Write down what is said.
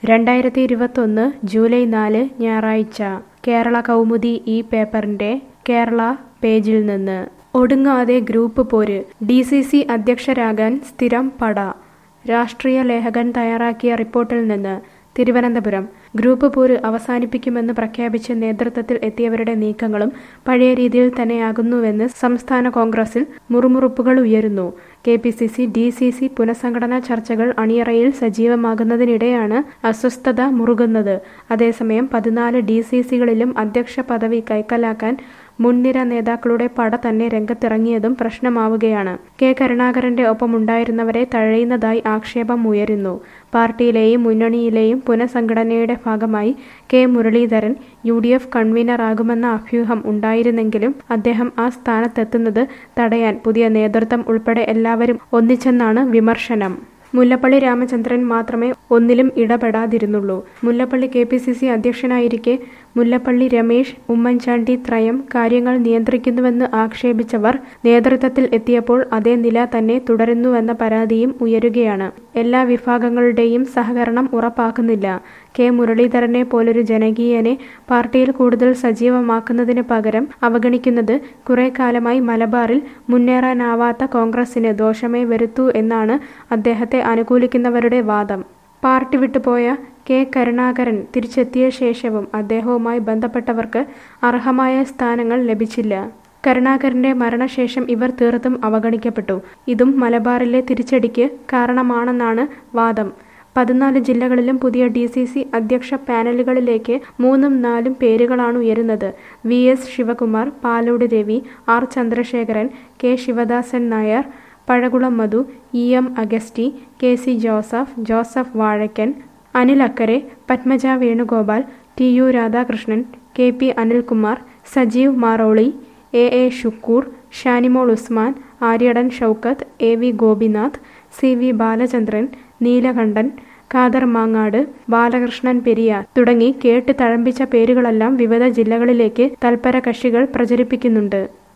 രണ്ടായിരത്തി ഇരുപത്തൊന്ന് ജൂലൈ നാല് ഞായറാഴ്ച കേരള കൗമുദി ഈ പേപ്പറിന്റെ കേരള പേജിൽ നിന്ന് ഒടുങ്ങാതെ ഗ്രൂപ്പ് പോര് ഡി സി സി അധ്യക്ഷരാകാൻ സ്ഥിരം പട രാഷ്ട്രീയ ലേഖകൻ തയ്യാറാക്കിയ റിപ്പോർട്ടിൽ നിന്ന് തിരുവനന്തപുരം ഗ്രൂപ്പ് പോര് അവസാനിപ്പിക്കുമെന്ന് പ്രഖ്യാപിച്ച് നേതൃത്വത്തിൽ എത്തിയവരുടെ നീക്കങ്ങളും പഴയ രീതിയിൽ തന്നെയാകുന്നുവെന്ന് സംസ്ഥാന കോൺഗ്രസിൽ മുറുമുറുപ്പുകൾ ഉയരുന്നു K P C C D C C പുനഃസംഘടനാ ചർച്ചകൾ അണിയറയിൽ സജീവമാകുന്നതിനിടെയാണ് അസ്വസ്ഥത മുറുകുന്നത് അതേസമയം പതിനാല് ഡി സി സികളിലും അധ്യക്ഷ പദവി കൈക്കലാക്കാൻ മുൻനിര നേതാക്കളുടെ പട തന്നെ രംഗത്തിറങ്ങിയതും പ്രശ്നമാവുകയാണ് കെ കരുണാകരന്റെ ഒപ്പമുണ്ടായിരുന്നവരെ തഴയുന്നതായി ആക്ഷേപം ഉയരുന്നു പാർട്ടിയിലെയും മുന്നണിയിലെയും പുനഃസംഘടനയുടെ ഭാഗമായി K Muraleedharan U D F കൺവീനറാകുമെന്ന അഭ്യൂഹം ഉണ്ടായിരുന്നെങ്കിലും അദ്ദേഹം ആ സ്ഥാനത്തെത്തുന്നത് തടയാൻ പുതിയ നേതൃത്വം ഉൾപ്പെടെ എല്ലാവരും ഒന്നിച്ചെന്നാണ് വിമർശനം മുല്ലപ്പള്ളി രാമചന്ദ്രൻ മാത്രമേ ഒന്നിലും ഇടപെടാതിരുന്നുള്ളൂ Mullappally K P C C അധ്യക്ഷനായിരിക്കെ മുല്ലപ്പള്ളി രമേശ് ഉമ്മൻചാണ്ടി ത്രയം കാര്യങ്ങൾ നിയന്ത്രിക്കുന്നുവെന്ന് ആക്ഷേപിച്ചവർ നേതൃത്വത്തിൽ എത്തിയപ്പോൾ അതേ നില തന്നെ തുടരുന്നുവെന്ന പരാതിയും ഉയരുകയാണ് എല്ലാ വിഭാഗങ്ങളുടെയും സഹകരണം ഉറപ്പാക്കുന്നില്ല കെ മുരളീധരനെ പോലൊരു ജനകീയനെ പാർട്ടിയിൽ കൂടുതൽ സജീവമാക്കുന്നതിന് പകരം അവഗണിക്കുന്നത് കുറെ കാലമായി മലബാറിൽ മുന്നേറാനാവാത്ത കോൺഗ്രസിന് ദോഷമേ വരുത്തൂ എന്നാണ് അദ്ദേഹത്തെ അനുകൂലിക്കുന്നവരുടെ വാദം പാർട്ടി വിട്ടുപോയ കെ കരുണാകരൻ തിരിച്ചെത്തിയ ശേഷവും അദ്ദേഹവുമായി ബന്ധപ്പെട്ടവർക്ക് അർഹമായ സ്ഥാനങ്ങൾ ലഭിച്ചില്ല കരുണാകരന്റെ മരണശേഷം ഇവർ തീർത്തും അവഗണിക്കപ്പെട്ടു ഇതും മലബാറിലെ തിരിച്ചടിക്ക് കാരണമാണെന്നാണ് വാദം പതിനാല് ജില്ലകളിലും പുതിയ ഡി സി സി അധ്യക്ഷ പാനലുകളിലേക്ക് മൂന്നും നാലും പേരുകളാണ് ഉയരുന്നത് V S Sivakumar Palode Ravi R Chandrasekharan K Sivadasan Nair Pazhakulam Madhu E M Augusty K C Joseph Joseph Vazhakkan Anil Akkara Padmaja Venugopal T U Radhakrishnan K P Anilkumar Sajeev Maroli A A Shukoor Shanimol Usman Aryadan Shoukath A V Gopinath C V Balachandran Neelakandan Khader Mangad Balakrishnan Periya തുടങ്ങി കേട്ട് തഴമ്പിച്ച പേരുകളെല്ലാം വിവിധ ജില്ലകളിലേക്ക് തൽപര കക്ഷികൾ പ്രചരിപ്പിക്കുന്നുണ്ട്